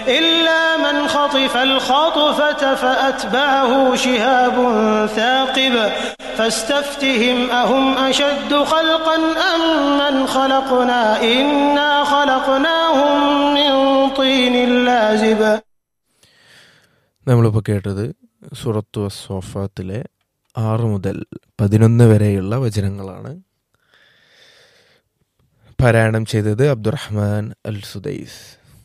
إلا من خطف الخطفة فأتبعه شهاب ثاقب فاستفتهم أهم أشد خلقا أم من خلقنا إنا خلقناهم من طين لازب നമ്മളിപ്പോൾ കേട്ടത് സുറത്തു സോഫാത്തിലെ ആറ് മുതൽ പതിനൊന്ന് വരെയുള്ള വചനങ്ങളാണ് പാരായണം ചെയ്തത് അബ്ദുറഹ്മാൻ അൽ സുദൈസ്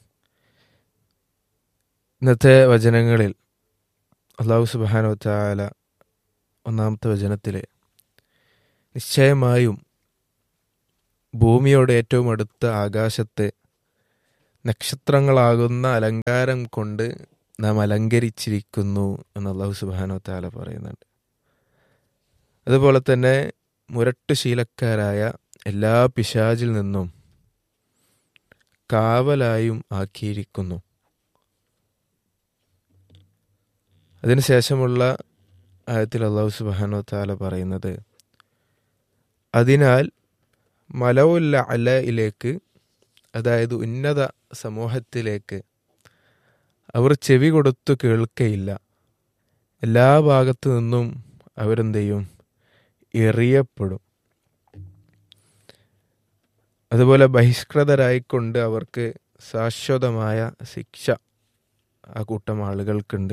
ഇന്നത്തെ വചനങ്ങളിൽ അള്ളാഹു സുബാനോ താല ഒന്നാമത്തെ വചനത്തിൽ നിശ്ചയമായും ഭൂമിയോട് ഏറ്റവും അടുത്ത ആകാശത്തെ നക്ഷത്രങ്ങളാകുന്ന അലങ്കാരം കൊണ്ട് നാം അലങ്കരിച്ചിരിക്കുന്നു എന്ന് അള്ളാഹു സുബാനോ താല പറയുന്നുണ്ട് അതുപോലെ തന്നെ മുരട്ട് ശീലക്കാരായ എല്ലാ പിശാചിൽ നിന്നും കാവലായും ആക്കിയിരിക്കുന്നു അതിനുശേഷമുള്ള ആയത്തിൽ അള്ളാഹു സുബാനോ താല പറയുന്നത് അതിനാൽ മലവുല്ല അലയിലേക്ക് അതായത് ഉന്നത സമൂഹത്തിലേക്ക് അവർ ചെവി കൊടുത്തു കേൾക്കയില്ല എല്ലാ ഭാഗത്തു നിന്നും അവരെന്ത് ചെയ്യും എറിയപ്പെടും അതുപോലെ ബഹിഷ്കൃതരായിക്കൊണ്ട് അവർക്ക് ശാശ്വതമായ ശിക്ഷ ആ കൂട്ടം ആളുകൾക്കുണ്ട്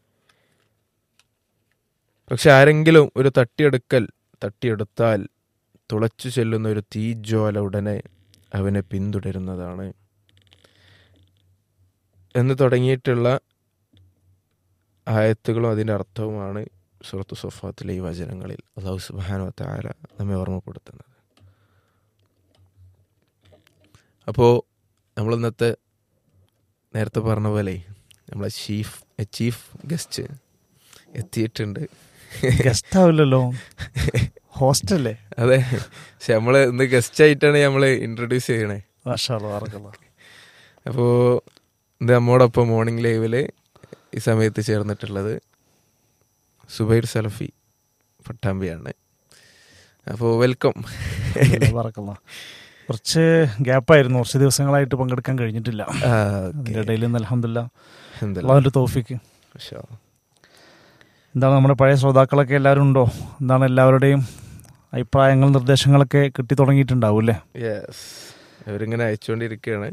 പക്ഷെ ആരെങ്കിലും ഒരു തട്ടിയെടുക്കൽ തട്ടിയെടുത്താൽ തുളച്ചു ചെല്ലുന്ന ഒരു തീജ്വാല ഉടനെ അവനെ പിന്തുടരുന്നതാണ് എന്ന് തുടങ്ങിയിട്ടുള്ള ആയത്തുകളും അതിൻ്റെ അർത്ഥവുമാണ് സുഹൃത്ത് സുഫാത്തിലെ ഈ വചനങ്ങളിൽ അള്ളാഹു സുബാനോ താര നമ്മെ ഓർമ്മപ്പെടുത്തുന്നത് അപ്പോൾ നമ്മൾ ഇന്നത്തെ നേരത്തെ പറഞ്ഞ പോലെ നമ്മളെ ചീഫ് ചീഫ് ഗസ്റ്റ് എത്തിയിട്ടുണ്ട് ഗസ്റ്റ് ആവില്ലല്ലോ ഹോസ്റ്റല്ലേ അതെ പക്ഷെ നമ്മൾ ഇന്ന് ഗസ്റ്റ് ആയിട്ടാണ് നമ്മൾ ഇൻട്രൊഡ്യൂസ് ചെയ്യണേ മാഷാല്ല അപ്പോൾ ഇത് നമ്മോടൊപ്പം മോർണിംഗ് ലൈവിൽ ഈ സമയത്ത് ചേർന്നിട്ടുള്ളത് സുബൈർ സലഫി പട്ടാമ്പിയാണ് അപ്പോൾ വെൽക്കം പറക്കല്ല കുറച്ച് ഗ്യാപ്പായിരുന്നു കുറച്ച് ദിവസങ്ങളായിട്ട് പങ്കെടുക്കാൻ കഴിഞ്ഞിട്ടില്ല അതിന്റെ ഇടയിൽ നിന്ന് അലഹമില്ല അള്ളാഹുന്റെ തോഫിക്ക് എന്താണ് നമ്മുടെ പഴയ ശ്രോതാക്കളൊക്കെ എല്ലാവരും ഉണ്ടോ എന്താണ് എല്ലാവരുടെയും അഭിപ്രായങ്ങൾ നിർദ്ദേശങ്ങളൊക്കെ കിട്ടി തുടങ്ങിയിട്ടുണ്ടാവും അല്ലേ യെസ് അവരിങ്ങനെ അയച്ചുകൊണ്ടിരിക്കുകയാണ്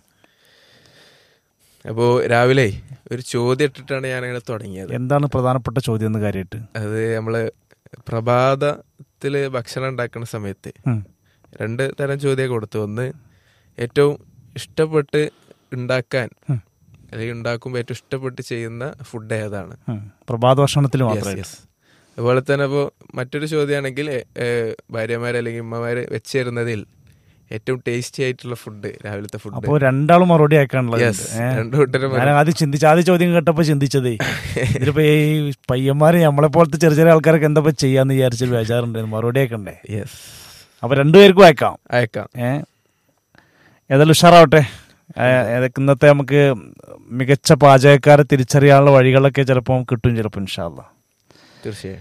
അപ്പോൾ രാവിലെ ഒരു ചോദ്യം ഇട്ടിട്ടാണ് ഞാനങ്ങനെ തുടങ്ങിയത് എന്താണ് പ്രധാനപ്പെട്ട ചോദ്യം എന്ന് കാര്യമായിട്ട് അത് നമ്മള് പ്രഭാതത്തില് ഭക്ഷണം ഉണ്ടാക്കുന്ന സമയത്ത് ഉം. രണ്ട് തരം ചോദ്യം കൊടുത്തു ഒന്ന് ഏറ്റവും ഇഷ്ടപ്പെട്ട് ഉണ്ടാക്കാൻ ഉം. അല്ലെങ്കിൽ ഉണ്ടാക്കുമ്പോൾ ഏറ്റവും ഇഷ്ടപ്പെട്ട് ചെയ്യുന്ന ഫുഡ് ഏതാണ് ഉം. പ്രഭാത ഭക്ഷണത്തിൽ Yes, മാത്രമായിട്ട് yes. അതുപോലെ തന്നെ ഇപ്പോൾ മറ്റൊരു ചോദ്യമാണെങ്കിൽ ഭാര്യമാര് അല്ലെങ്കിൽ ഉമ്മമാര് വെച്ച് തരുന്നതിൽ ഏറ്റവും ടേസ്റ്റി ആയിട്ടുള്ള ഫുഡ് രാവിലത്തെ ഫുഡ് അപ്പോൾ രണ്ടാളും മറുപടി അയക്കാനുള്ളത് യെസ് രണ്ടു കൂട്ടരും ഞാൻ ആദ്യം ചിന്തിച്ച ആദ്യ ചോദ്യം കേട്ടപ്പോ ചിന്തിച്ചതേ ഇതിലിപ്പോ ഈ പയ്യന്മാര് നമ്മളെ പോലത്തെ ചെറിയ ചെറിയ ആൾക്കാരൊക്കെ എന്താ ചെയ്യാന്ന് വിചാരിച്ചൊരു ബേജാറുണ്ടായിരുന്നു മറുപടി അയക്കണ്ടേ യെസ് അപ്പൊ രണ്ടുപേർക്കും അയക്കാം അയക്കാം ഏ ഏതായാലും ഉഷാറാവട്ടെ ഏ, ഏതൊക്കെ ഇന്നത്തെ നമുക്ക് മികച്ച പാചകക്കാരെ തിരിച്ചറിയാനുള്ള വഴികളൊക്കെ ചിലപ്പോൾ കിട്ടും ചിലപ്പോൾ ഇൻഷാല്ല തീർച്ചയായും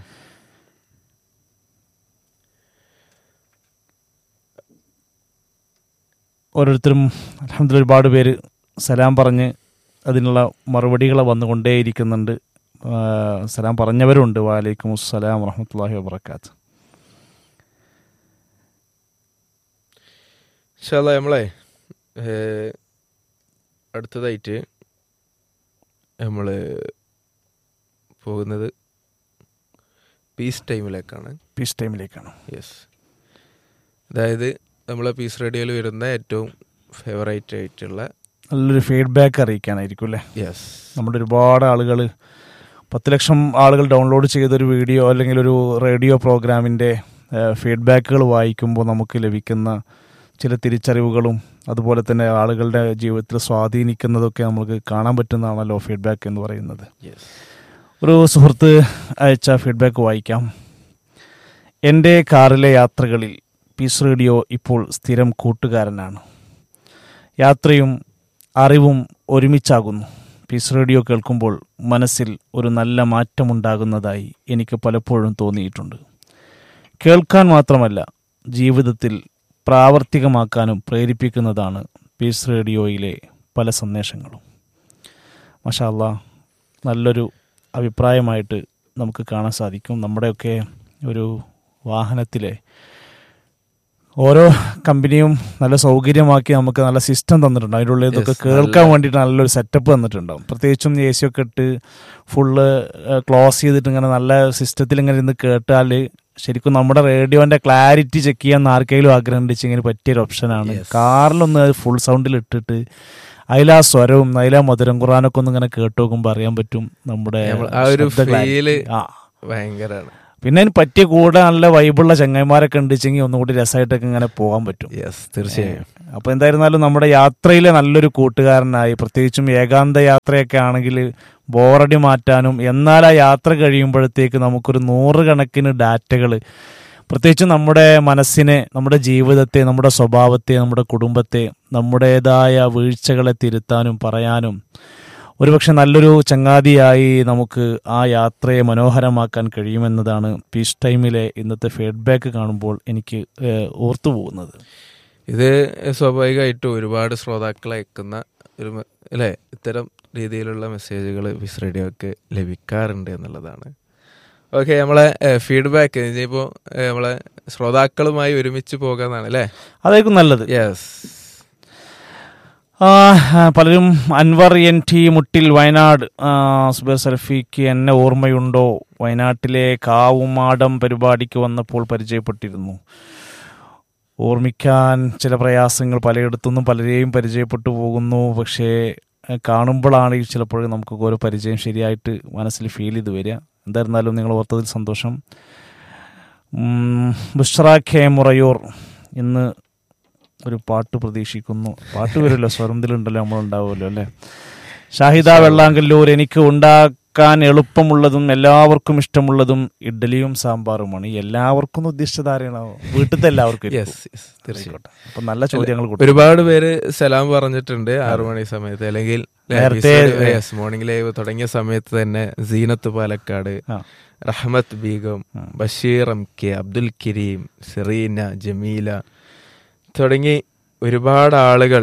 ഓരോരുത്തരും അലഹമ്മദില്ല ഒരുപാട് പേര് സലാം പറഞ്ഞ് അതിനുള്ള മറുപടികൾ വന്നുകൊണ്ടേയിരിക്കുന്നുണ്ട് ആ, സലാം പറഞ്ഞവരുണ്ട് വാലൈക്കും അസ്സലാം വറഹമത്തല്ലാഹി വബർക്കാത്ത് ഇൻഷാല്ല നമ്മളെ ഏഹ്, അടുത്തതായിട്ട് നമ്മൾ പോകുന്നത് പീസ് ടൈമിലേക്കാണ് പീസ് ടൈമിലേക്കാണ് യെസ് അതായത് നമ്മളെ പീസ് റേഡിയോയിൽ വരുന്ന ഏറ്റവും ഫേവറേറ്റ് ആയിട്ടുള്ള നല്ലൊരു ഫീഡ്ബാക്ക് അറിയിക്കാനായിരിക്കും അല്ലേ യെസ് നമ്മുടെ ഒരുപാട് ആളുകൾ പത്ത് ലക്ഷം ആളുകൾ ഡൗൺലോഡ് ചെയ്തൊരു വീഡിയോ അല്ലെങ്കിൽ ഒരു റേഡിയോ പ്രോഗ്രാമിൻ്റെ ഫീഡ്ബാക്കുകൾ വായിക്കുമ്പോൾ നമുക്ക് ലഭിക്കുന്ന ചില തിരിച്ചറിവുകളും അതുപോലെ തന്നെ ആളുകളുടെ ജീവിതത്തിൽ സ്വാധീനിക്കുന്നതൊക്കെ നമുക്ക് കാണാൻ പറ്റുന്നതാണല്ലോ ഫീഡ്ബാക്ക് എന്ന് പറയുന്നത് യെസ് ഒരു സുഹൃത്ത് അയച്ച ഫീഡ്ബാക്ക് വായിക്കാം എൻ്റെ കാറിലെ യാത്രകളിൽ പീസ് റേഡിയോ ഇപ്പോൾ സ്ഥിരം കൂട്ടുകാരനാണ് യാത്രയും അറിവും ഒരുമിച്ചാകുന്നു പീസ് റേഡിയോ കേൾക്കുമ്പോൾ മനസ്സിൽ ഒരു നല്ല മാറ്റമുണ്ടാകുന്നതായി എനിക്ക് പലപ്പോഴും തോന്നിയിട്ടുണ്ട് കേൾക്കാൻ മാത്രമല്ല ജീവിതത്തിൽ പ്രാവർത്തികമാക്കാനും പ്രേരിപ്പിക്കുന്നതാണ് പീസ് റേഡിയോയിലെ പല സന്ദേശങ്ങളും മഷാല്ല നല്ലൊരു അഭിപ്രായമായിട്ട് നമുക്ക് കാണാൻ സാധിക്കും നമ്മുടെയൊക്കെ ഒരു വാഹനത്തിലെ ഓരോ കമ്പനിയും നല്ല സൗകര്യമാക്കി നമുക്ക് നല്ല സിസ്റ്റം തന്നിട്ടുണ്ട് അതിൻ്റെ ഉള്ളിൽ ഇതൊക്കെ Yes, കേൾക്കാൻ നല്ല- വേണ്ടിയിട്ട് നല്ലൊരു സെറ്റപ്പ് തന്നിട്ടുണ്ടാവും പ്രത്യേകിച്ചും എ സി ഒക്കെ ഇട്ട് ഫുള്ള് ക്ലോസ് ചെയ്തിട്ട് ഇങ്ങനെ നല്ല സിസ്റ്റത്തിൽ ഇങ്ങനെ ഇരുന്ന് കേട്ടാൽ ശരിക്കും നമ്മുടെ റേഡിയോന്റെ ക്ലാരിറ്റി ചെക്ക് ചെയ്യാൻ ആർക്കെങ്കിലും ആഗ്രഹം ഉണ്ടെങ്കിൽ ഇങ്ങനെ പറ്റിയൊരു ഓപ്ഷനാണ് Yes. കാറിലൊന്ന് ഫുൾ സൗണ്ടിൽ ഇട്ടിട്ട് അതിലാ സ്വരവും അതിലാ മധുരം ഖുറാനൊക്കെ ഒന്ന് ഇങ്ങനെ കേട്ട് നോക്കുമ്പോൾ അറിയാൻ പറ്റും നമ്മുടെ നമ്മൾ ആ ഒരു ശബ്ദ clarity. ഫീല് ആ ഭയങ്കരാണ് പിന്നെ അതിന് പറ്റിയ കൂടെ നല്ല വൈബുള്ള ചങ്ങായിമാരൊക്കെ ഉണ്ടെച്ചെങ്കിൽ ഒന്നുകൂടി രസമായിട്ടൊക്കെ ഇങ്ങനെ പോകാൻ പറ്റും യെസ് തീർച്ചയായും അപ്പൊ എന്തായിരുന്നാലും നമ്മുടെ യാത്രയിലെ നല്ലൊരു കൂട്ടുകാരനായി പ്രത്യേകിച്ചും ഏകാന്ത യാത്രയൊക്കെ ആണെങ്കിൽ ബോറടി മാറ്റാനും എന്നാൽ ആ യാത്ര കഴിയുമ്പോഴത്തേക്ക് നമുക്കൊരു നൂറുകണക്കിന് ഡാറ്റകൾ പ്രത്യേകിച്ചും നമ്മുടെ മനസ്സിനെ നമ്മുടെ ജീവിതത്തെ നമ്മുടെ സ്വഭാവത്തെ നമ്മുടെ കുടുംബത്തെ നമ്മുടേതായ വീഴ്ചകളെ തിരുത്താനും പറയാനും ഒരുപക്ഷെ നല്ലൊരു ചങ്ങാതിയായി നമുക്ക് ആ യാത്രയെ മനോഹരമാക്കാൻ കഴിയുമെന്നതാണ് പീസ് ടൈമിലെ ഇന്നത്തെ ഫീഡ്ബാക്ക് കാണുമ്പോൾ എനിക്ക് ഏഹ്, ഓർത്തു പോകുന്നത് ഇത് സ്വാഭാവികമായിട്ടും ഒരുപാട് ശ്രോതാക്കൾ അയക്കുന്ന ഒരു മെ- അല്ലേ ഇത്തരം രീതിയിലുള്ള മെസ്സേജുകൾ വിസ് റേഡിയോക്ക് ലഭിക്കാറുണ്ട് എന്നുള്ളതാണ് ഓക്കെ നമ്മളെ ഫീഡ്ബാക്ക് ഇനിയിപ്പോൾ നമ്മളെ ശ്രോതാക്കളുമായി ഒരുമിച്ച് പോകാന്നാണ് അല്ലേ അതായിരിക്കും നല്ലത് യെസ് ആ, ആ, പലരും അൻവർ എൻ ടി മുട്ടിൽ വയനാട് ആ, സുബൈർ സൽഫിക്ക് എന്നെ ഓർമ്മയുണ്ടോ വയനാട്ടിലെ കാവുമാടം പരിപാടിക്ക് വന്നപ്പോൾ പരിചയപ്പെട്ടിരുന്നു ഓർമ്മിക്കാൻ ചില പ്രയാസങ്ങൾ പലയിടത്തുനിന്നും പലരെയും പരിചയപ്പെട്ടു പോകുന്നു പക്ഷേ ആ, കാണുമ്പോഴാണ് ഈ ചിലപ്പോൾ നമുക്ക് ഓരോ പരിചയം ശരിയായിട്ട് മനസ്സിൽ ഫീൽ ചെയ്ത് വരിക എന്തായിരുന്നാലും നിങ്ങൾ ഓർത്തതിൽ സന്തോഷം ഉം, ബുഷ്റ കെ മുറയൂർ ഇന്ന് ഒരു പാട്ട് പ്രതീക്ഷിക്കുന്നു പാട്ട് വരുമല്ലോ സ്വരത്തിലുണ്ടല്ലോ നമ്മളുണ്ടാവുമല്ലോ അല്ലേ ഷാഹിദ വെള്ളാങ്കല്ലൂർ എനിക്ക് ഉണ്ടാക്കാൻ എളുപ്പമുള്ളതും എല്ലാവർക്കും ഇഷ്ടമുള്ളതും ഇഡ്ഡലിയും സാമ്പാറുമാണ് ഈ എല്ലാവർക്കും എന്ന് ഉദ്ദേശിച്ചത് ആരെയാണോ വീട്ടിലത്തെ എല്ലാവർക്കും യെസ് യെസ് തീർച്ചയായും അപ്പൊ നല്ല ചോദ്യങ്ങൾ കൊടുത്തു ഒരുപാട് പേര് സലാം പറഞ്ഞിട്ടുണ്ട് ആറു മണി സമയത്ത് അല്ലെങ്കിൽ നേരത്തെ, മോർണിംഗ് ലൈവ് തുടങ്ങിയ സമയത്ത് തന്നെ സീനത്ത് പാലക്കാട് ആ. റഹ്മത്ത് ബീഗം ബഷീർ എം കെ അബ്ദുൽ കരീം സെറീന ജമീല തുടങ്ങി ഒരുപാട് ആളുകൾ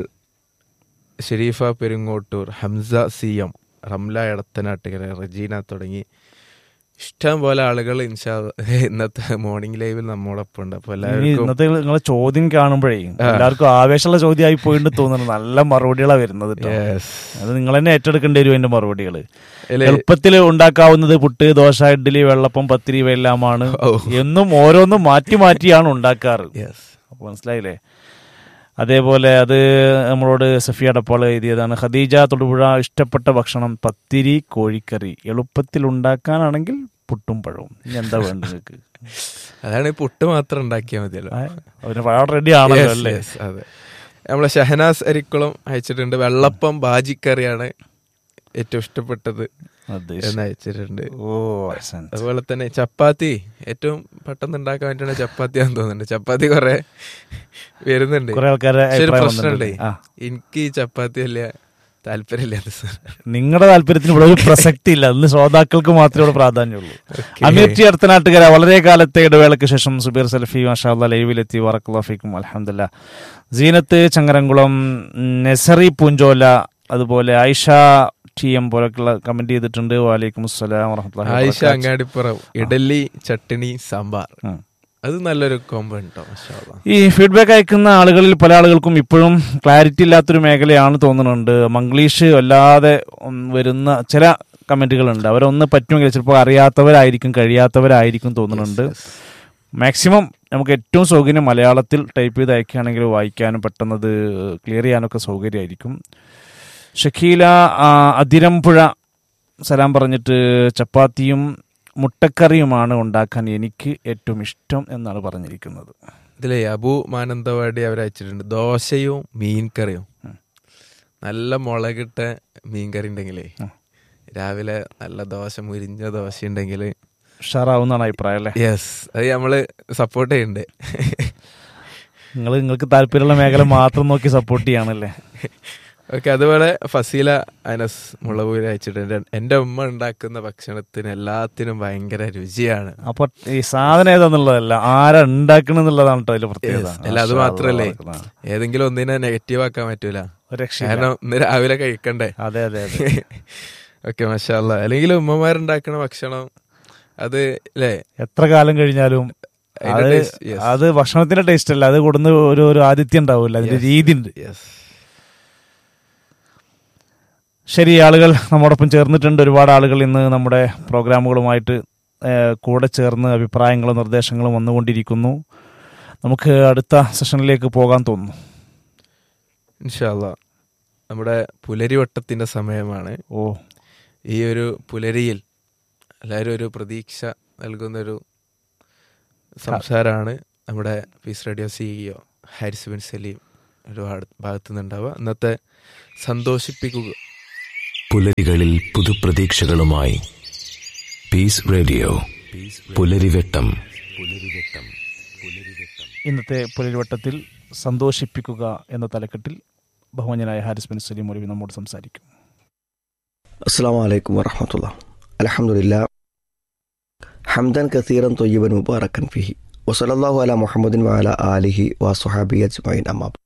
ഷെരീഫ പെരുങ്ങോട്ടൂർ ഹംസ സി എം റംല എടത്തനാട്ടുകര റജീന തുടങ്ങി ഇഷ്ടം പോലെ ആളുകൾ ഇൻഷാ ഇന്നത്തെ മോർണിംഗ് ലൈവിൽ നമ്മോടൊപ്പം ഉണ്ട് അപ്പൊ ഇനി എല്ലാവർക്കും ഇന്നത്തെ നിങ്ങളെ ചോദ്യം കാണുമ്പോഴേ എല്ലാവർക്കും ആവേശമുള്ള ചോദ്യമായി പോയിട്ട് തോന്നുന്നു നല്ല മറുപടികളാണ് വരുന്നത് കേട്ടോ Yes. അത് നിങ്ങൾ തന്നെ ഏറ്റെടുക്കേണ്ടി വരും അതിന്റെ മറുപടികൾ അല്ലേ? എളുപ്പത്തിൽ ഉണ്ടാക്കാവുന്നത് പുട്ട് ദോശ ഇഡ്ഡലി വെള്ളപ്പം പത്തിരി ഇവയെല്ലാമാണ് ഓ. എന്നും ഓരോന്നും മാറ്റി മാറ്റിയാണ് ഉണ്ടാക്കാറ് Yes. അപ്പൊ മനസ്സിലായില്ലേ അതേപോലെ അത് നമ്മളോട് സഫിയ ഡപ്പാൾ എഴുതിയതാണ് ഖദീജ തൊടുപുഴ ഇഷ്ടപ്പെട്ട ഭക്ഷണം പത്തിരി കോഴിക്കറി എളുപ്പത്തിൽ ഉണ്ടാക്കാനാണെങ്കിൽ പുട്ടും പഴവും ഇനി എന്താ വേണ്ടത് നിങ്ങൾക്ക് അതാണ് ഈ പുട്ട് മാത്രം ഉണ്ടാക്കിയാൽ മതിയല്ലോ അതിന് പഴം റെഡി ആണല്ലോ Yes, അല്ലേ yes, അതെ നമ്മളെ ഷഹനാസ് അരിക്കുളം അയച്ചിട്ടുണ്ട് വെള്ളപ്പം ബാജിക്കറിയാണ് ഏറ്റവും ഇഷ്ടപ്പെട്ടത് അതെ എന്ന് അയച്ചിട്ടുണ്ട് ഓ അഹ്സൻ. അതുപോലെ തന്നെ ചപ്പാത്തി ഏറ്റവും പെട്ടെന്ന് ഉണ്ടാക്കാൻ വേണ്ടിയാണ് ചപ്പാത്തി ആണെന്ന് തോന്നുന്നുണ്ട് ചപ്പാത്തി കുറെ വരുന്നുണ്ട് കുറെ ആൾക്കാരെ പക്ഷെ ഒരു അഭിപ്രായം പ്രശ്നമുണ്ടേ വന്നിട്ടുണ്ട്. ആ എനിക്ക് ഈ ചപ്പാത്തി വലിയ താല്പര്യമില്ലാത്ത സാർ നിങ്ങളുടെ താല്പര്യത്തിന് ഇവിടെ ഒരു പ്രസക്തി ഇല്ല അതിന് ശ്രോതാക്കൾക്ക് മാത്രമേ ഇവിടെ പ്രാധാന്യമുള്ളൂ അമീർ ടി അടുത്തനാട്ടുകാര വളരെ കാലത്തെ ഇടവേളയ്ക്ക് ശേഷം സുബീർ സലഫി മാഷാല്ല ലൈവിലെത്തി വറക്കുല്ലാഫിക്കും അലഹമില്ല സീനത്ത് ചങ്ങരംകുളം നെസറി പൂഞ്ചോല അതുപോലെ ആയിഷ ടി എം പോലൊക്കെയുള്ള കമന്റ് ചെയ്തിട്ടുണ്ട് വാലൈക്കും അസ്സലാം വറഹ്മത്തുള്ളാഹി ആയിഷ വബറകാത്തുഹ്. അങ്ങാടിപ്പുറം ഇഡലി ചട്ടിണി സാമ്പാർ ഉം. അത് നല്ലൊരു കോംബോ ഉണ്ടോ മാഷാ അല്ലാ. ഈ ഫീഡ്ബാക്ക് അയക്കുന്ന ആളുകളിൽ പല ആളുകൾക്കും ഇപ്പോഴും ക്ലാരിറ്റി ഇല്ലാത്തൊരു മേഖലയാണ് തോന്നുന്നുണ്ട് മംഗ്ലീഷ് വല്ലാതെ ഉം, വരുന്ന ചില കമന്റുകളുണ്ട് അവരൊന്ന് പറ്റുമെങ്കിൽ ചിലപ്പോൾ അറിയാത്തവരായിരിക്കും കഴിയാത്തവരായിരിക്കും തോന്നുന്നുണ്ട് മാക്സിമം നമുക്ക് ഏറ്റവും സൗകര്യം മലയാളത്തിൽ ടൈപ്പ് ചെയ്ത് അയക്കുകയാണെങ്കിൽ വായിക്കാനും പെട്ടെന്നത് ക്ലിയർ ചെയ്യാനൊക്കെ സൗകര്യമായിരിക്കും ഷക്കീല ആ, അതിരമ്പുഴ സലാം പറഞ്ഞിട്ട് ചപ്പാത്തിയും മുട്ടക്കറിയുമാണ് ഉണ്ടാക്കാൻ എനിക്ക് ഏറ്റവും ഇഷ്ടം എന്നാണ് പറഞ്ഞിരിക്കുന്നത് ഇതിലെ അബു മാനന്തവാടി അവർ അയച്ചിട്ടുണ്ട് ദോശയും മീൻ കറിയും നല്ല മുളകിട്ട മീൻ കറി ഉണ്ടെങ്കിലേ രാവിലെ നല്ല ദോശ മുരിഞ്ഞ ദോശ ഉണ്ടെങ്കിൽ ഉഷാറാവുന്നതാണ് അഭിപ്രായം അല്ലേ യെസ് അത് നമ്മള് സപ്പോർട്ട് ചെയ്യണ്ടേ നിങ്ങൾ നിങ്ങൾക്ക് താല്പര്യമുള്ള മേഖല മാത്രം നോക്കി സപ്പോർട്ട് ചെയ്യാണല്ലേ ഓക്കെ അതുപോലെ ഫസീല അനസ് മുളകൂരി അയച്ചിട്ടുണ്ട് എന്റെ ഉമ്മ ഉണ്ടാക്കുന്ന ഭക്ഷണത്തിന് എല്ലാത്തിനും ഭയങ്കര രുചിയാണ് അപ്പൊ ഈ സാധനം ഏതാന്നുള്ളതല്ല ആരാ ഉണ്ടാക്കണെന്നുള്ളതാണ് കേട്ടോ അതിന്റെ പ്രത്യേകത Yes. അല്ല അത് മാഷാ മാത്രല്ലേ അല്ലാ. ഏതെങ്കിലും ഒന്നിനെ നെഗറ്റീവ് ആക്കാൻ പറ്റൂല ഒരു രക്ഷയില്ല. കാരണം ഇന്ന് രാവിലെ കഴിക്കണ്ടേ അതെ അതെ അതെ ഓക്കെ മഷാല്ല അല്ലെങ്കിൽ ഉമ്മമാരുണ്ടാക്കുന്ന ഭക്ഷണം അത് അല്ലേ എത്ര കാലം കഴിഞ്ഞാലും അതിന്റെ അത് taste, yes. അത് ഭക്ഷണത്തിന്റെ ടേസ്റ്റ് അല്ല അത് കൊടുന്ന് ഒരു ഒരു ആദിത്യം ഉണ്ടാവില്ല അതിന്റെ രീതി ഉണ്ട് യെസ് ശരി ആളുകൾ നമ്മോടൊപ്പം ചേർന്നിട്ടുണ്ട് ഒരുപാട് ആളുകൾ ഇന്ന് നമ്മുടെ പ്രോഗ്രാമുകളുമായിട്ട് ഏഹ്, കൂടെ ചേർന്ന് അഭിപ്രായങ്ങളും നിർദ്ദേശങ്ങളും വന്നുകൊണ്ടിരിക്കുന്നു നമുക്ക് അടുത്ത സെഷനിലേക്ക് പോകാൻ തോന്നുന്നു ഇൻഷാല്ല നമ്മുടെ പുലരിവട്ടത്തിന്റെ സമയമാണ് ഓ ഈ ഒരു പുലരിയിൽ എല്ലാവരും ഒരു പ്രതീക്ഷ നൽകുന്നൊരു സംസാരമാണ് നമ്മുടെ peace radio CEO Haris bin Salim ഒരുപാട് ഭാഗത്തു നിന്നുണ്ടാവുക ഇന്നത്തെ സന്തോഷിപ്പിക്കുക പുലരികളിൽ പുതുപ്രതീക്ഷകളുമായി പീസ് റേഡിയോ പുലരിവെട്ടം പുലരിവെട്ടം പുലരിവെട്ടം ഇന്നത്തെ പുലരിവട്ടത്തിൽ സന്തോഷിപ്പിക്കുക എന്ന തലക്കെട്ടിൽ ബഹുമാന്യനായ ഹാരിസ് ബിൻ സലീം മൊഴി നമ്മോട് സംസാരിക്കും السلام عليكم ورحمة الله الحمد لله حمدا كثيرا طيبا مباركا فيه وصلى الله على محمد وعلى آله وصحابه أجمعين أما بعد.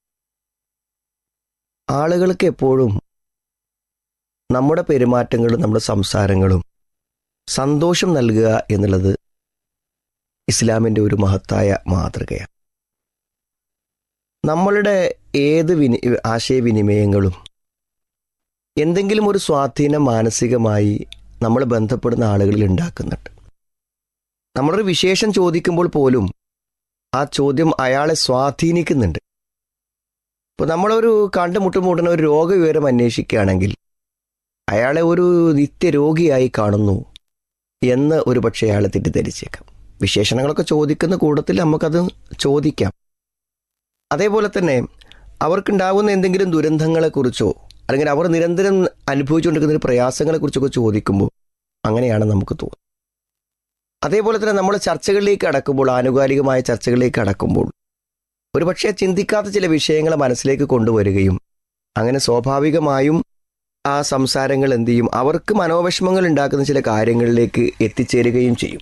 ആളുകൾക്ക് എപ്പോഴും നമ്മുടെ പെരുമാറ്റങ്ങളും നമ്മുടെ സംസാരങ്ങളും സന്തോഷം നൽകുക എന്നുള്ളത് ഇസ്ലാമിൻ്റെ ഒരു മഹത്തായ മാതൃകയാണ് നമ്മളുടെ ഏത് വിനി ആശയവിനിമയങ്ങളും എന്തെങ്കിലും ഒരു സ്വാധീനം മാനസികമായി നമ്മൾ ബന്ധപ്പെടുന്ന ആളുകളിൽ ഉണ്ടാക്കുന്നുണ്ട് നമ്മളൊരു വിശേഷം ചോദിക്കുമ്പോൾ പോലും ആ ചോദ്യം അയാളെ സ്വാധീനിക്കുന്നുണ്ട് ഇപ്പോൾ നമ്മളൊരു കണ്ടുമുട്ടുമുട്ടുന്ന ഒരു രോഗവിവരം അന്വേഷിക്കുകയാണെങ്കിൽ അയാളെ ഒരു നിത്യരോഗിയായി കാണുന്നു എന്ന് ഒരു പക്ഷേ അയാളെ തെറ്റിദ്ധരിച്ചേക്കാം വിശേഷണങ്ങളൊക്കെ ചോദിക്കുന്ന കൂട്ടത്തിൽ നമുക്കത് ചോദിക്കാം അതേപോലെ തന്നെ അവർക്കുണ്ടാകുന്ന എന്തെങ്കിലും ദുരന്തങ്ങളെക്കുറിച്ചോ അല്ലെങ്കിൽ അവർ നിരന്തരം അനുഭവിച്ചുകൊണ്ടിരിക്കുന്ന ഒരു പ്രയാസങ്ങളെക്കുറിച്ചൊക്കെ ചോദിക്കുമ്പോൾ അങ്ങനെയാണ് നമുക്ക് തോന്നുന്നത് അതേപോലെ തന്നെ നമ്മൾ ചർച്ചകളിലേക്ക് അടക്കുമ്പോൾ ആനുകാലികമായ ചർച്ചകളിലേക്ക് അടക്കുമ്പോൾ ഒരുപക്ഷെ ചിന്തിക്കാത്ത ചില വിഷയങ്ങൾ മനസ്സിലേക്ക് കൊണ്ടുവരികയും അങ്ങനെ സ്വാഭാവികമായും ആ സംസാരങ്ങൾ എന്ത് ചെയ്യും അവർക്ക് മനോവിഷമങ്ങൾ ഉണ്ടാക്കുന്ന ചില കാര്യങ്ങളിലേക്ക് എത്തിച്ചേരുകയും ചെയ്യും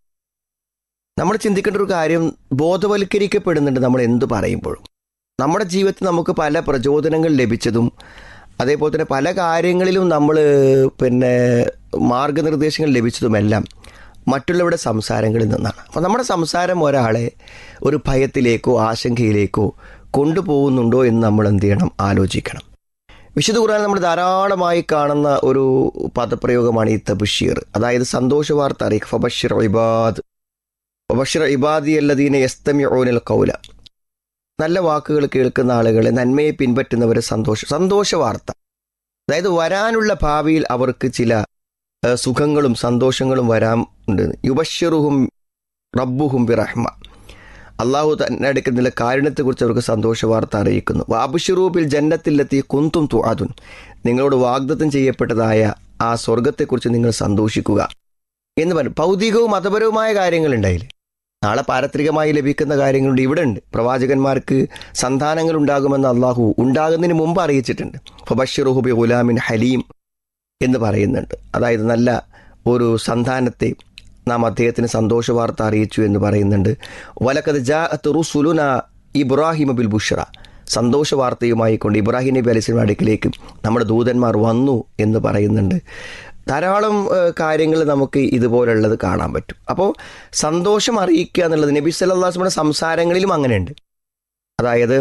നമ്മൾ ചിന്തിക്കേണ്ട ഒരു കാര്യം ബോധവൽക്കരിക്കപ്പെടുന്നുണ്ട് നമ്മൾ എന്തു പറയുമ്പോഴും നമ്മുടെ ജീവിതത്തിൽ നമുക്ക് പല പ്രചോദനങ്ങൾ ലഭിച്ചതും അതേപോലെ തന്നെ പല കാര്യങ്ങളിലും നമ്മൾ പിന്നെ മാർഗനിർദ്ദേശങ്ങൾ ലഭിച്ചതുമെല്ലാം മറ്റുള്ളവരുടെ സംസാരങ്ങളിൽ നിന്നാണ് അപ്പോൾ നമ്മുടെ സംസാരം ഒരാളെ ഒരു ഭയത്തിലേക്കോ ആശങ്കയിലേക്കോ കൊണ്ടുപോകുന്നുണ്ടോ എന്ന് നമ്മൾ എന്ത് ചെയ്യണം ആലോചിക്കണം വിശുദ്ധ ഖുർആൻ നമ്മൾ ധാരാളമായി കാണുന്ന ഒരു പദപ്രയോഗമാണ് ഈ തബുഷീർ അതായത് സന്തോഷ വാർത്ത അറിയിക്കുക ഫബഷിർ ഇബാദ് ഫബഷിർ ഇബാദി അല്ലദീന യസ്തമി ഓനിൽ കൗല നല്ല വാക്കുകൾ കേൾക്കുന്ന ആളുകളെ നന്മയെ പിൻപറ്റുന്നവരെ സന്തോഷം സന്തോഷ വാർത്ത അതായത് വരാനുള്ള ഭാവിയിൽ അവർക്ക് ചില ഏഹ്, സുഖങ്ങളും സന്തോഷങ്ങളും വരാൻ ഉണ്ട് യുബഷിറുഹും റബ്ബുഹും ബിറഹ്മ അള്ളാഹു തന്നെ എടുക്കുന്നില്ല കാരുണ്യത്തെക്കുറിച്ച് അവർക്ക് സന്തോഷ വാർത്ത അറിയിക്കുന്നു വാബുഷിറൂബിൽ ജന്നത്തിലെത്തി കുന്തും തുആദുൻ നിങ്ങളോട് വാഗ്ദത്തം ചെയ്യപ്പെട്ടതായ ആ സ്വർഗത്തെക്കുറിച്ച് നിങ്ങൾ സന്തോഷിക്കുക എന്ന് പറഞ്ഞു ഭൗതികവും മതപരവുമായ കാര്യങ്ങളുണ്ടായില്ലേ നാളെ പാരത്രികമായി ലഭിക്കുന്ന കാര്യങ്ങളുണ്ട് ഇവിടെ ഉണ്ട് പ്രവാചകന്മാർക്ക് സന്താനങ്ങൾ ഉണ്ടാകുമെന്ന് അള്ളാഹു ഉണ്ടാകുന്നതിന് മുമ്പ് അറിയിച്ചിട്ടുണ്ട് ഫബഷിറുഹുബി ഗുലാമിൻ ഹലീം എന്ന് പറയുന്നുണ്ട് അതായത് നല്ല ഒരു സന്താനത്തെ നാം അദ്ദേഹത്തിന് സന്തോഷ വാർത്ത അറിയിച്ചു എന്ന് പറയുന്നുണ്ട് വലക്കത് ജാ റുസുലുന ഇബ്രാഹിം ബിൽ ബുഷ്റ സന്തോഷ വാർത്തയുമായി കൊണ്ട് ഇബ്രാഹിം നബി അലിസ്ലിം അടുക്കിലേക്ക് നമ്മുടെ ദൂതന്മാർ വന്നു എന്ന് പറയുന്നുണ്ട് ധാരാളം കാര്യങ്ങൾ നമുക്ക് ഇതുപോലുള്ളത് കാണാൻ പറ്റും അപ്പോൾ സന്തോഷം അറിയിക്കുക എന്നുള്ളത് നബി സല്ലാസ്മയുടെ സംസാരങ്ങളിലും അങ്ങനെയുണ്ട് അതായത്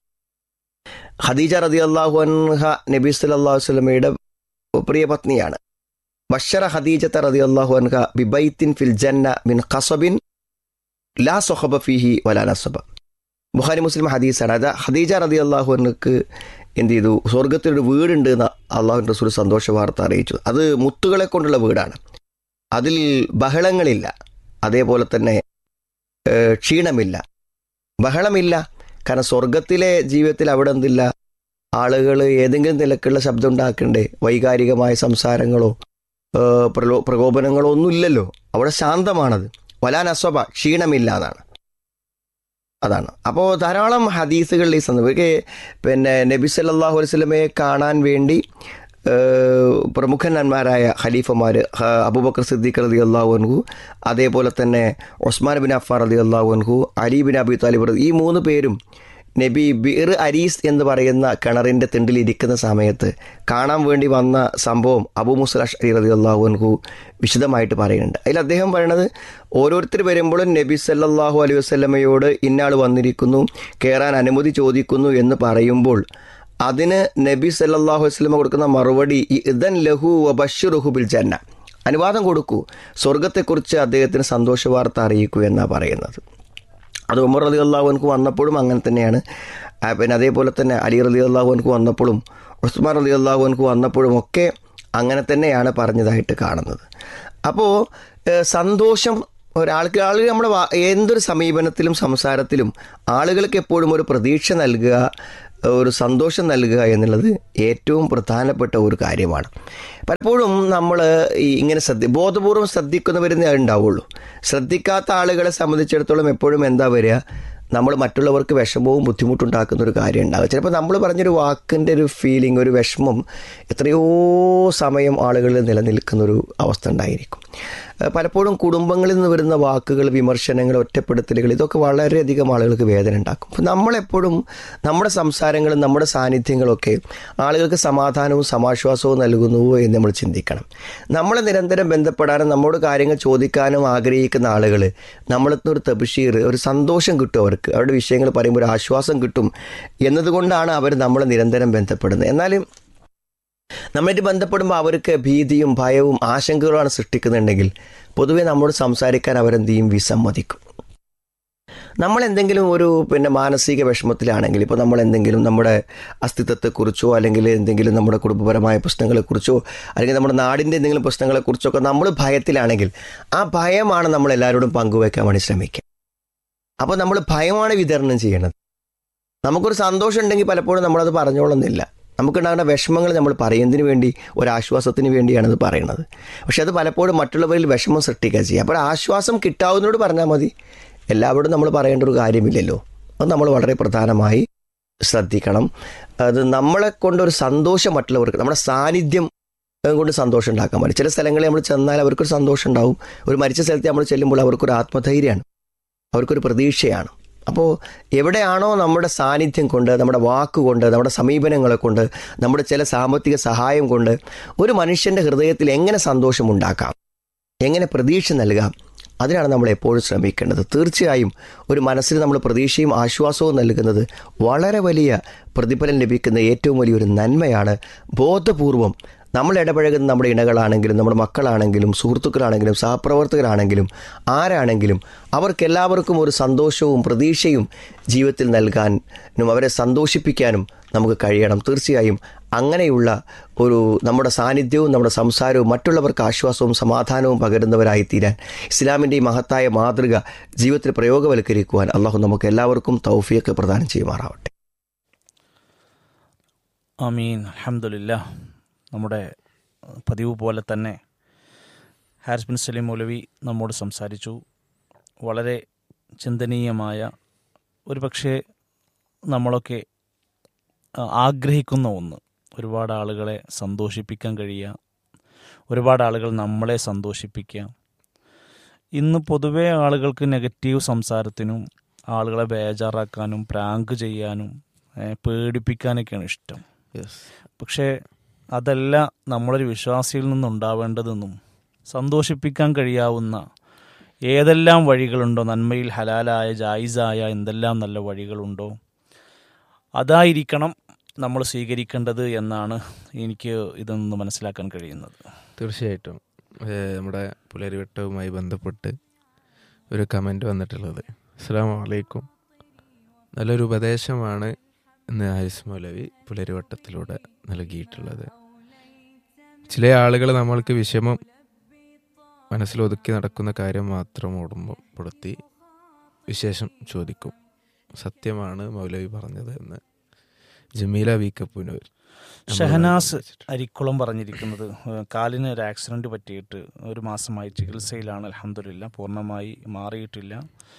ഖദീജ റതി അള്ളാഹു അൻഹ നബി സല്ലാഹു വസ്ലമയുടെ പ്രിയ പത്നിയാണ് ബഷറ ഖദീജത്ത റതി അള്ളാഹു അൻഹ ബിബൈത്തിൻ ഫിൽ ജന്ന മിൻ ഖസബിൻ ലാ സൊഹബ ഫിഹി വലാ നസബ ബുഖാരി മുസ്ലിം ഹദീസാണ് അത് ഖദീജ റതി അള്ളാഹു അൻഹക്ക് എന്ത് ചെയ്തു സ്വർഗത്തിലൊരു വീടുണ്ട് എന്ന് അള്ളാഹു റസൂൽ സന്തോഷ വാർത്ത അറിയിച്ചു അത് മുത്തുകളെ കൊണ്ടുള്ള വീടാണ് അതിൽ ബഹളങ്ങളില്ല അതേപോലെ തന്നെ ഏഹ്, ക്ഷീണമില്ല ബഹളമില്ല കാരണം സ്വർഗത്തിലെ ജീവിതത്തിൽ അവിടെ എന്തില്ല ആളുകൾ ഏതെങ്കിലും നിലക്കുള്ള ശബ്ദം ഉണ്ടാക്കണ്ടേ വൈകാരികമായ സംസാരങ്ങളോ ഏഹ്, പ്രലോ പ്രകോപനങ്ങളോ ഒന്നുമില്ലല്ലോ അവിടെ ശാന്തമാണത് വലാൻ അസ്വബ ക്ഷീണമില്ല എന്നാണ് അതാണ് അപ്പോൾ ധാരാളം ഹദീസുകളിൽ ഈ സന്ദർഭം പിന്നെ നബി സല്ലല്ലാഹു അലൈഹി വസല്ലമയെ കാണാൻ വേണ്ടി ഏഹ്, പ്രമുഖന്മാരായ ഖലീഫമാർ അബൂബക്കർ സിദ്ദീഖ് റതി അള്ളാഹു അൻഹു അതേപോലെ തന്നെ ഒസ്മാൻ ബിൻ അഫാർ റതി അള്ളാഹു അൻഹു അലി ബിൻ അബി താലിബ് റളി- ഈ മൂന്ന് പേരും നബി ബിർ അരീസ് എന്ന് പറയുന്ന കിണറിൻ്റെ തിണ്ടിൽ ഇരിക്കുന്ന സമയത്ത് കാണാൻ വേണ്ടി വന്ന സംഭവം അബു മുസ്ലാഷ് അലി റതി അള്ളാഹു അൻഹു വിശദമായിട്ട് പറയുന്നുണ്ട് അതിൽ അദ്ദേഹം പറയണത് ഓരോരുത്തർ വരുമ്പോഴും നബി സല്ലല്ലാഹു അലൈഹി വസല്ലമയോട് ഇന്നാൾ വന്നിരിക്കുന്നു കയറാൻ അനുമതി ചോദിക്കുന്നു എന്ന് പറയുമ്പോൾ അതിന് നബി സല്ലല്ലാഹു അലൈഹി വസല്ലമ കൊടുക്കുന്ന മറുപടി ഇദൻ ലഹു വബഷിറുഹു ബിൽ ജന്ന അനുവാദം കൊടുക്കൂ സ്വർഗത്തെക്കുറിച്ച് അദ്ദേഹത്തിന് സന്തോഷ വാർത്ത അറിയിക്കൂ എന്നാണ് പറയുന്നത് അത് ഉമർ റലി അള്ളാഹുനക്ക് വന്നപ്പോഴും അങ്ങനെ തന്നെയാണ് ആ, പിന്നെ അതേപോലെ തന്നെ അലി റലി അള്ളാഹുനക്ക് വന്നപ്പോഴും ഉസ്മാൻ റലി അള്ളാഹുനക്ക് വന്നപ്പോഴും ഒക്കെ അങ്ങനെ തന്നെയാണ് പറഞ്ഞതായിട്ട് കാണുന്നത് അപ്പോൾ സന്തോഷം ഒരാൾക്ക് ആളുകൾ നമ്മുടെ വാ- എന്തൊരു സമീപനത്തിലും സംസാരത്തിലും ആളുകൾക്ക് എപ്പോഴും ഒരു പ്രതീക്ഷ നൽകുക ഒരു സന്തോഷം നൽകുക എന്നുള്ളത് ഏറ്റവും പ്രധാനപ്പെട്ട ഒരു കാര്യമാണ് പലപ്പോഴും നമ്മൾ ഈ ഇങ്ങനെ ശ്രദ്ധ ബോധപൂർവം ശ്രദ്ധിക്കുന്നവരെന്നേ ഉണ്ടാവുള്ളൂ ശ്രദ്ധിക്കാത്ത ആളുകളെ സംബന്ധിച്ചിടത്തോളം എപ്പോഴും എന്താ വരിക നമ്മൾ മറ്റുള്ളവർക്ക് വിഷമവും ബുദ്ധിമുട്ടുണ്ടാക്കുന്ന ഒരു കാര്യം ഉണ്ടാകും ചിലപ്പോൾ നമ്മൾ പറഞ്ഞൊരു വാക്കിൻ്റെ ഒരു ഫീലിംഗ് ഒരു വിഷമം എത്രയോ സമയം ആളുകളിൽ നിലനിൽക്കുന്ന ഒരു അവസ്ഥ ഉണ്ടായിരിക്കും ഏഹ് പലപ്പോഴും കുടുംബങ്ങളിൽ നിന്ന് വരുന്ന വാക്കുകൾ വിമർശനങ്ങൾ ഒറ്റപ്പെടുത്തലുകൾ ഇതൊക്കെ വളരെയധികം ആളുകൾക്ക് വേദന ഉണ്ടാക്കും അപ്പോൾ നമ്മളെപ്പോഴും നമ്മുടെ സംസാരങ്ങളും നമ്മുടെ സാന്നിധ്യങ്ങളൊക്കെ ആളുകൾക്ക് സമാധാനവും സമാശ്വാസവും നൽകുന്നുവോ എന്ന് നമ്മൾ ചിന്തിക്കണം നമ്മളെ നിരന്തരം ബന്ധപ്പെടാനും നമ്മോട് കാര്യങ്ങൾ ചോദിക്കാനും ആഗ്രഹിക്കുന്ന ആളുകൾ നമ്മളെത്തുന്ന ഒരു തബഷീർ ഒരു സന്തോഷം കിട്ടും അവർക്ക് അവരുടെ വിഷയങ്ങൾ പറയുമ്പോൾ ഒരു ആശ്വാസം കിട്ടും എന്നതുകൊണ്ടാണ് അവർ നമ്മളെ നിരന്തരം ബന്ധപ്പെടുന്നത് എന്നാലും നമ്മളായിട്ട് ബന്ധപ്പെടുമ്പോൾ അവർക്ക് ഭീതിയും ഭയവും ആശങ്കകളുമാണ് സൃഷ്ടിക്കുന്നുണ്ടെങ്കിൽ പൊതുവെ നമ്മോട് സംസാരിക്കാൻ അവരെന്ത് ചെയ്യും വിസമ്മതിക്കും നമ്മൾ എന്തെങ്കിലും ഒരു പിന്നെ മാനസിക വിഷമത്തിലാണെങ്കിൽ ഇപ്പോൾ നമ്മൾ എന്തെങ്കിലും നമ്മുടെ അസ്തിത്വത്തെക്കുറിച്ചോ അല്ലെങ്കിൽ എന്തെങ്കിലും നമ്മുടെ കുടുംബപരമായ പ്രശ്നങ്ങളെക്കുറിച്ചോ അല്ലെങ്കിൽ നമ്മുടെ നാടിൻ്റെ എന്തെങ്കിലും പ്രശ്നങ്ങളെക്കുറിച്ചോ ഒക്കെ നമ്മൾ ഭയത്തിലാണെങ്കിൽ ആ ഭയമാണ് നമ്മൾ എല്ലാവരോടും പങ്കുവെക്കാൻ വേണ്ടി ശ്രമിക്കുക അപ്പോൾ നമ്മൾ ഭയമാണ് വിതരണം ചെയ്യണത് നമുക്കൊരു സന്തോഷം ഉണ്ടെങ്കിൽ പലപ്പോഴും നമ്മളത് പറഞ്ഞോളുന്നില്ല നമുക്കുണ്ടാകുന്ന വിഷമങ്ങൾ നമ്മൾ പറയുന്നതിന് വേണ്ടി ഒരാശ്വാസത്തിന് വേണ്ടിയാണ് അത് പറയുന്നത് പക്ഷെ അത് പലപ്പോഴും മറ്റുള്ളവരിൽ വിഷമം സൃഷ്ടിക്കുക ചെയ്യുക അപ്പോൾ ആശ്വാസം കിട്ടാവുന്നതോട് പറഞ്ഞാൽ മതി എല്ലാവരോടും നമ്മൾ പറയേണ്ട ഒരു കാര്യമില്ലല്ലോ അത് നമ്മൾ വളരെ പ്രധാനമായി ശ്രദ്ധിക്കണം അത് നമ്മളെ കൊണ്ടൊരു സന്തോഷം മറ്റുള്ളവർക്ക് നമ്മുടെ സാന്നിധ്യം കൊണ്ട് സന്തോഷം ഉണ്ടാക്കാൻ പറ്റും ചില സ്ഥലങ്ങളിൽ നമ്മൾ ചെന്നാൽ അവർക്കൊരു സന്തോഷം ഉണ്ടാവും ഒരു മരിച്ച സ്ഥലത്ത് നമ്മൾ ചെല്ലുമ്പോൾ അവർക്കൊരു ആത്മധൈര്യമാണ് അവർക്കൊരു പ്രതീക്ഷയാണ് അപ്പോൾ എവിടെയാണോ നമ്മുടെ സാന്നിധ്യം കൊണ്ട് നമ്മുടെ വാക്കുകൊണ്ട് നമ്മുടെ സമീപനങ്ങളെ കൊണ്ട് നമ്മുടെ ചില സാമ്പത്തിക സഹായം കൊണ്ട് ഒരു മനുഷ്യൻ്റെ ഹൃദയത്തിൽ എങ്ങനെ സന്തോഷമുണ്ടാക്കാം എങ്ങനെ പ്രതീക്ഷ നൽകാം അതിനാണ് നമ്മൾ എപ്പോഴും ശ്രമിക്കേണ്ടത് തീർച്ചയായും ഒരു മനസ്സിന് നമ്മൾ പ്രതീക്ഷയും ആശ്വാസവും നൽകുന്നത് വളരെ വലിയ പ്രതിഫലം ലഭിക്കുന്ന ഏറ്റവും വലിയൊരു നന്മയാണ് ബോധപൂർവം നമ്മൾ ഇടപഴകുന്ന നമ്മുടെ ഇണകളാണെങ്കിലും നമ്മുടെ മക്കളാണെങ്കിലും സുഹൃത്തുക്കളാണെങ്കിലും സഹപ്രവർത്തകരാണെങ്കിലും ആരാണെങ്കിലും അവർക്കെല്ലാവർക്കും ഒരു സന്തോഷവും പ്രതീക്ഷയും ജീവിതത്തിൽ നൽകാനും അവരെ സന്തോഷിപ്പിക്കാനും നമുക്ക് കഴിയണം തീർച്ചയായും അങ്ങനെയുള്ള ഒരു നമ്മുടെ സാന്നിധ്യവും നമ്മുടെ സംസാരവും മറ്റുള്ളവർക്ക് ആശ്വാസവും സമാധാനവും പകരുന്നവരായി തീരാൻ ഇസ്ലാമിൻ്റെ ഈ മഹത്തായ മാതൃക ജീവിതത്തിൽ പ്രയോഗവൽക്കരിക്കുവാൻ അള്ളാഹു നമുക്ക് എല്ലാവർക്കും തൗഫിയൊക്കെ പ്രദാനം ചെയ്യുമാറാവട്ടെ അമീൻ അലഹമുല്ല നമ്മുടെ പതിവ് പോലെ തന്നെ ഹാരിസ് ബിൻ സലീം മൗലവി നമ്മോട് സംസാരിച്ചു വളരെ ചിന്തനീയമായ ഒരു പക്ഷേ നമ്മളൊക്കെ ആ, ആഗ്രഹിക്കുന്ന ഒന്ന് ഒരുപാട് ആളുകളെ സന്തോഷിപ്പിക്കാൻ കഴിയുക ഒരുപാട് ആളുകൾ നമ്മളെ സന്തോഷിപ്പിക്കുക ഇന്ന് പൊതുവേ ആളുകൾക്ക് നെഗറ്റീവ് സംസാരത്തിനും ആളുകളെ ബേജാറാക്കാനും പ്രാങ്ക് ചെയ്യാനും ഏ, പേടിപ്പിക്കാനൊക്കെയാണ് ഇഷ്ടം യെസ് പക്ഷേ അതല്ല നമ്മളൊരു വിശ്വാസിയിൽ നിന്നുണ്ടാവേണ്ടതെന്നും സന്തോഷിപ്പിക്കാൻ കഴിയാവുന്ന ഏതെല്ലാം വഴികളുണ്ടോ നന്മയിൽ ഹലാലായ ജായിസായ എന്തെല്ലാം നല്ല വഴികളുണ്ടോ അതായിരിക്കണം നമ്മൾ സ്വീകരിക്കേണ്ടത് എന്നാണ് എനിക്ക് ഇതിൽ നിന്ന് മനസ്സിലാക്കാൻ കഴിയുന്നത് തീർച്ചയായിട്ടും ഏഹ് നമ്മുടെ പുലരിവട്ടവുമായി ബന്ധപ്പെട്ട് ഒരു കമൻറ്റ് വന്നിട്ടുള്ളത് അസ്സാം വലൈക്കും നല്ലൊരു ഉപദേശമാണ് ഇന്ന് ഹാരിസ് മൗലവി പുലരിവട്ടത്തിലൂടെ നൽകിയിട്ടുള്ളത് ചില ആളുകൾ നമ്മൾക്ക് വിഷമം മനസ്സിലൊതുക്കി നടക്കുന്ന കാര്യം മാത്രം ഓർമ്മപ്പെടുത്തി വിശേഷം ചോദിക്കും സത്യമാണ് മൗലവി പറഞ്ഞത് എന്ന് ജമീല വി കപ്പൂനൂർ ഷഹനാസ് അരിക്കുളം പറഞ്ഞിരിക്കുന്നത് ഏഹ് കാലിന് ഒരു ആക്സിഡന്റ് പറ്റിയിട്ട് ഒരു മാസമായി ചികിത്സയിലാണ് അലഹമില്ല പൂർണ്ണമായി മാറിയിട്ടില്ല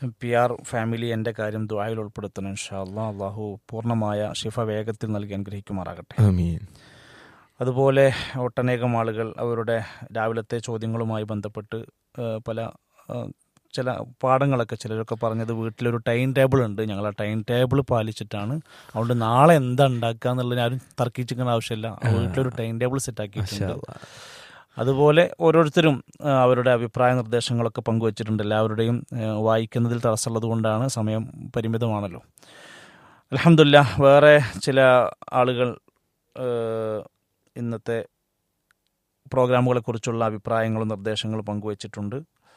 പി ആർ ഫാമിലി എൻ്റെ കാര്യം ദുആയിൽ ഉൾപ്പെടുത്തണം ഇൻഷാ അല്ലാ അള്ളാഹു പൂർണ്ണമായ ഷിഫ വേഗത്തിൽ നൽകി അനുഗ്രഹിക്കുമാറാകട്ടെ ആമീൻ അതുപോലെ ഒട്ടനേകം ആളുകൾ അവരുടെ രാവിലത്തെ ചോദ്യങ്ങളുമായി ബന്ധപ്പെട്ട് ആ, പല ആ, ചില പാഠങ്ങളൊക്കെ ചിലരൊക്കെ പറഞ്ഞത് വീട്ടിലൊരു ടൈം ടേബിൾ ഉണ്ട് ഞങ്ങൾ ആ ടൈം ടേബിൾ പാലിച്ചിട്ടാണ് അതുകൊണ്ട് നാളെ എന്താ ഉണ്ടാക്കുക എന്നുള്ളത് ആരും തർക്കിച്ചിരിക്കേണ്ട ആവശ്യമില്ല വീട്ടിലൊരു ടൈം ടേബിൾ സെറ്റ് മാഷാ ആക്കിയിട്ടുണ്ട് അല്ലാ. അതുപോലെ ഓരോരുത്തരും ആ, അവരുടെ അഭിപ്രായ നിർദ്ദേശങ്ങളൊക്കെ പങ്കുവച്ചിട്ടുണ്ട് എല്ലാവരുടെയും ആ, വായിക്കുന്നതിൽ തടസ്സമുള്ളത് കൊണ്ടാണ് സമയം പരിമിതമാണല്ലോ അലഹമില്ല വേറെ ചില ആളുകൾ ആ, ഇന്നത്തെ പ്രോഗ്രാമുകളെക്കുറിച്ചുള്ള അഭിപ്രായങ്ങളും നിർദ്ദേശങ്ങളും പങ്കുവച്ചിട്ടുണ്ട്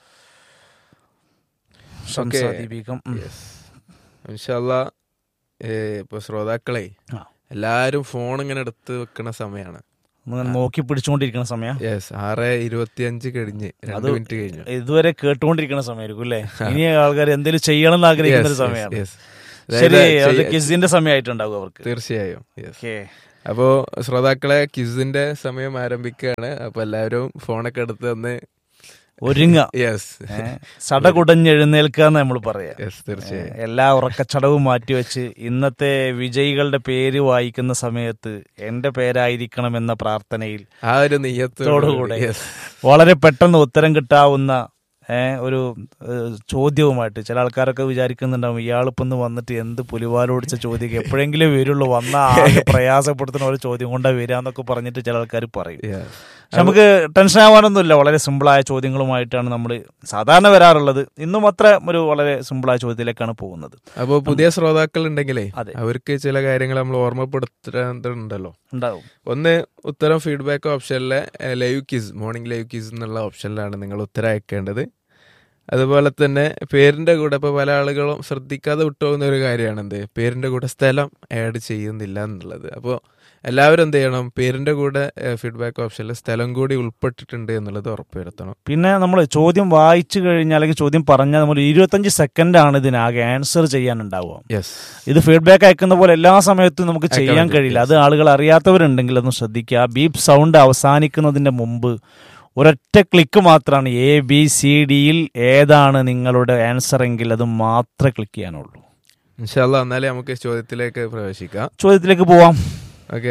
ഷംസ Okay. ദീപികം ഉം. Yes. ഇൻഷാല്ലാ ഏ, ഇപ്പൊ ശ്രോതാക്കളെ ആ. എല്ലാരും ഫോൺ ഇങ്ങനെ എടുത്ത് വെക്കണ സമയമാണ് ഒന്ന് നോക്കി പിടിച്ചുകൊണ്ടിരിക്കുന്ന സമയം യെസ് ആറ് ഇരുപത്തിയഞ്ച് കഴിഞ്ഞ് രണ്ട് അത് മിനിറ്റ് കഴിഞ്ഞു ഇതുവരെ കേട്ടുകൊണ്ടിരിക്കുന്ന സമയമായിരിക്കും അല്ലേ ഇനി ആൾക്കാർ എന്തെങ്കിലും ചെയ്യണം എന്ന് ആഗ്രഹിക്കുന്ന ഒരു Yes, yes, സമയമാണ് yes. ശരി അതായത് അത് ചെയ്യ- കിസിന്റെ സമയമായിട്ടുണ്ടാവും അവർക്ക് തീർച്ചയായും യെസ് ഓക്കെ അപ്പോ ശ്രോതാക്കളെ ക്വിസിന്റെ സമയം ആരംഭിക്കുകയാണ് അപ്പൊ എല്ലാവരും ഫോണൊക്കെ എടുത്ത് ഒന്ന് ഒരുങ്ങ യെസ് സടകുടഞ്ഞെഴുന്നേൽക്കുക എന്ന് നമ്മൾ പറയാ യെസ് തീർച്ചയായും എല്ലാ ഉറക്കച്ചടവും മാറ്റിവെച്ച് ഇന്നത്തെ വിജയികളുടെ പേര് വായിക്കുന്ന സമയത്ത് എന്റെ പേരായിരിക്കണം എന്ന പ്രാർത്ഥനയിൽ ആ ഒരു നെയ്യത്തോടുകൂടെ ത്തോടുകൂടെ. യെസ് വളരെ പെട്ടെന്ന് ഉത്തരം കിട്ടാവുന്ന ഏ, ഒരു ഏ, ചോദ്യവുമായിട്ട് ചില ആൾക്കാരൊക്കെ വിചാരിക്കുന്നുണ്ടാവും ഇയാളിപ്പം ഒന്ന് വന്നിട്ട് എന്ത് പുലിവാലോടിച്ച ചോദ്യം എപ്പോഴെങ്കിലും വരുള്ളൂ വന്ന ആകെ പ്രയാസപ്പെടുത്തുന്ന ഒരു ചോദ്യം കൊണ്ടാ വരികയെന്നൊക്കെ പറഞ്ഞിട്ട് ചില ആൾക്കാർ പറയും പക്ഷെ നമുക്ക് ടെൻഷൻ ആവാനൊന്നുമില്ല വളരെ സിമ്പിളായ ചോദ്യങ്ങളുമായിട്ടാണ് നമ്മൾ സാധാരണ വരാറുള്ളത് ഇന്നും അത്ര ഒരു വളരെ സിമ്പിളായ ചോദ്യത്തിലേക്കാണ് പോകുന്നത് അപ്പോ പുതിയ ശ്രോതാക്കൾ ഉണ്ടെങ്കിലേ അതെ. അവർക്ക് ചില കാര്യങ്ങൾ നമ്മൾ ഓർമ്മപ്പെടുത്തേണ്ടതുണ്ടല്ലോ ഉണ്ടാവും ഒന്ന് ഉത്തരം ഫീഡ്ബാക്ക് ഓപ്ഷനിലെ live quiz morning live quiz എന്നുള്ള ഓപ്ഷനിലാണ് നിങ്ങൾ ഉത്തരം അയക്കേണ്ടത് അതുപോലെ തന്നെ പേരിന്റെ കൂടെ ഇപ്പൊ പല ആളുകളും ശ്രദ്ധിക്കാതെ വിട്ടുപോകുന്ന ഒരു കാര്യമാണ് എന്ത് പേരിന്റെ കൂടെ സ്ഥലം ആഡ് ചെയ്യുന്നില്ല എന്നുള്ളത് അപ്പോൾ എല്ലാവരും എന്ത് ചെയ്യണം പേരിന്റെ കൂടെ ഫീഡ്ബാക്ക് ഓപ്ഷനിൽ സ്ഥലം കൂടി ഉൾപ്പെട്ടിട്ടുണ്ട് എന്നുള്ളത് ഉറപ്പുവരുത്തണം പിന്നെ നമ്മൾ ചോദ്യം വായിച്ചു കഴിഞ്ഞാൽ അല്ലെങ്കിൽ ചോദ്യം പറഞ്ഞാൽ നമ്മൾ ഇരുപത്തഞ്ച് സെക്കൻഡാണ് ഇതിനാകെ ആൻസർ ചെയ്യാനുണ്ടാവുക യെസ് ഇത് ഫീഡ്ബാക്ക് അയക്കുന്ന പോലെ എല്ലാ സമയത്തും നമുക്ക് അയക്കാൻ ചെയ്യാൻ പറ്റും, കഴിയില്ല yes. അത് ആളുകൾ അറിയാത്തവരുണ്ടെങ്കിൽ ഒന്ന് ശ്രദ്ധിക്കുക ബീപ്പ് സൗണ്ട് അവസാനിക്കുന്നതിന്റെ മുമ്പ് ഒരൊറ്റ ക്ലിക്ക് മാത്രമാണ് എ ബി സി ഡിയിൽ ഏതാണ് നിങ്ങളുടെ ആൻസർ എങ്കിൽ അത് മാത്രമേ ക്ലിക്ക് ചെയ്യാനുള്ളൂ ഇൻഷാല്ല എന്നാലേ നമുക്ക് ചോദ്യത്തിലേക്ക് പ്രവേശിക്കാം ചോദ്യത്തിലേക്ക് പോവാം ഓക്കെ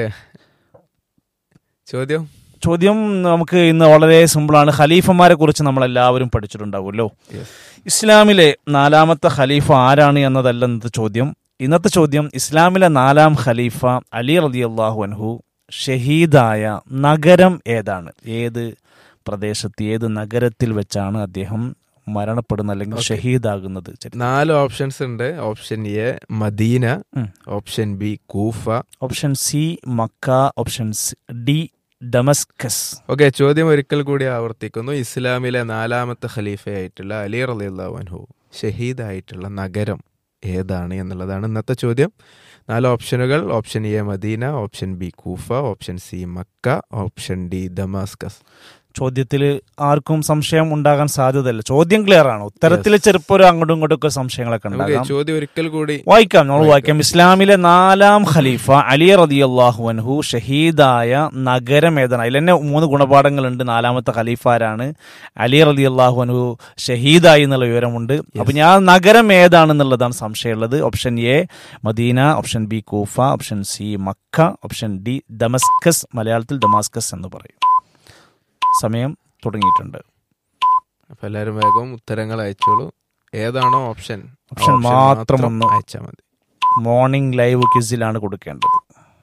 ചോദ്യം ചോദ്യം നമുക്ക് ഇന്ന് വളരെ സിമ്പിളാണ് ഖലീഫമാരെ കുറിച്ച് നമ്മൾ എല്ലാവരും പഠിച്ചിട്ടുണ്ടാവുമല്ലോ Yes. ഇസ്ലാമിലെ നാലാമത്തെ ഖലീഫ ആരാണ് എന്നതല്ല ഇന്നത്തെ ചോദ്യം ഇന്നത്തെ ചോദ്യം ഇസ്ലാമിലെ നാലാം ഖലീഫ അലി റതി അള്ളാഹു അൻഹു ഷഹീദായ നഗരം ഏതാണ് ഏത് പ്രദേശത്ത് ഏത് നഗരത്തിൽ വെച്ചാണ് അദ്ദേഹം മരണപ്പെടുന്നത് അല്ലെങ്കിൽ Okay. ഷഹീദാകുന്നത് ചരി- നാല് ഓപ്ഷൻസ് ഉണ്ട് ഓപ്ഷൻ എ മദീന ഉം. Option B Kufa option C Mecca option C- D Damascus okay ചോദ്യം ഒരിക്കൽ കൂടി ആവർത്തിക്കുന്നു ഇസ്ലാമിലെ നാലാമത്തെ ഖലീഫയായിട്ടുള്ള അലി റളിയല്ലാഹു അൻഹു ഷഹീദായിട്ടുള്ള നഗരം ഏതാണ് എന്നുള്ളതാണ് ഇന്നത്തെ ചോദ്യം നാല് ഓപ്ഷനുകൾ option A Medina option B Kufa option C Mecca option D Damascus ചോദ്യത്തിൽ ആർക്കും സംശയം ഉണ്ടാകാൻ സാധ്യതയില്ല ചോദ്യം ക്ലിയർ ആണ് ഉത്തരത്തിൽ ചെറുപ്പം ഒരു അങ്ങോട്ടും ഇങ്ങോട്ടും ഒക്കെ സംശയങ്ങളൊക്കെ നമുക്ക് ഉണ്ടാകാം ചോദ്യം ഒരിക്കൽ കൂടി വായിക്കാം നമ്മൾ വായിക്കാം. വായിക്കാം ഇസ്ലാമിലെ നാലാം ഖലീഫ അലി റതി അള്ളാഹു അൻഹു ഷഹീദായ നഗരം ഏതാണ് അതിൽ തന്നെ മൂന്ന് ഗുണപാഠങ്ങളുണ്ട് നാലാമത്തെ ഖലീഫാരാണ് അലി റതി അള്ളാഹു അൻഹു ഷഹീദായി എന്നുള്ള വിവരമുണ്ട് അപ്പൊ ഞാൻ നഗരം ഏതാണെന്നുള്ളതാണ് സംശയമുള്ളത് option A Medina option B Kufa option C Mecca option D Damascus മലയാളത്തിൽ ദമാസ്കസ് എന്ന് പറയും സമയം തുടങ്ങിയിട്ടുണ്ട് അപ്പൊ എല്ലാവരും വേഗം ഉത്തരങ്ങൾ അയച്ചോളൂ ഏതാണോ ഓപ്ഷൻ ഓപ്ഷൻ മാത്രം ഒന്ന് അയച്ചാൽ മതി മോർണിംഗ് ലൈവ് ക്വിസിലാണ് കൊടുക്കേണ്ടത്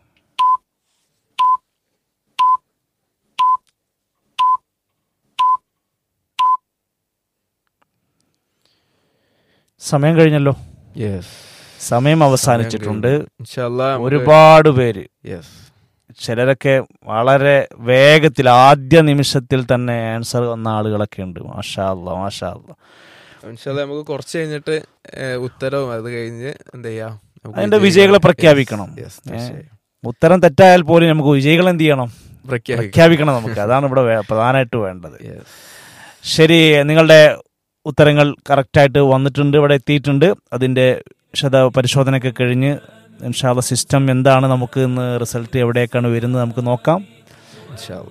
സമയം കഴിഞ്ഞല്ലോ യെസ് സമയം അവസാനിച്ചിട്ടുണ്ട് ഒരുപാട് പേര് യെസ് ചിലരൊക്കെ വളരെ വേഗത്തിൽ ആദ്യ നിമിഷത്തിൽ തന്നെ ആൻസർ വന്ന ആളുകളൊക്കെ ഉണ്ട് മാഷാ അല്ലാ മാഷാ അല്ലാ ഇൻഷാല്ലാ നമുക്ക് കുറച്ച് കഴിഞ്ഞിട്ട് ഏഹ്, ഉത്തരവും അത് കഴിഞ്ഞ് എന്ത് ചെയ്യാം നമുക്ക് അതിന്റെ വിജയികളെ- വിജയികളെ പ്രഖ്യാപിക്കണം. Yes, yes, തീർച്ചയായും. ഉത്തരം തെറ്റായാൽ പോലും നമുക്ക് വിജയികൾ എന്ത് ചെയ്യണം പ്രഖ്യാപിക്കാം പ്രഖ്യാപിക്കണം നമുക്ക് അതാണ് ഇവിടെ വേ- പ്രധാനമായിട്ട് വേണ്ടത് Yes. ശരി നിങ്ങളുടെ ഉത്തരങ്ങൾ കറക്റ്റായിട്ട് വന്നിട്ടുണ്ട് ഇവിടെ എത്തിയിട്ടുണ്ട് അതിൻ്റെ വിശദ പരിശോധനയൊക്കെ കഴിഞ്ഞ് ഇൻഷാല്ല സിസ്റ്റം എന്താണ് നമുക്ക് ഇന്ന് റിസൾട്ട് എവിടേക്കാണ് വരുന്നത് നമുക്ക് നോക്കാം ഇൻഷാ അല്ലാ.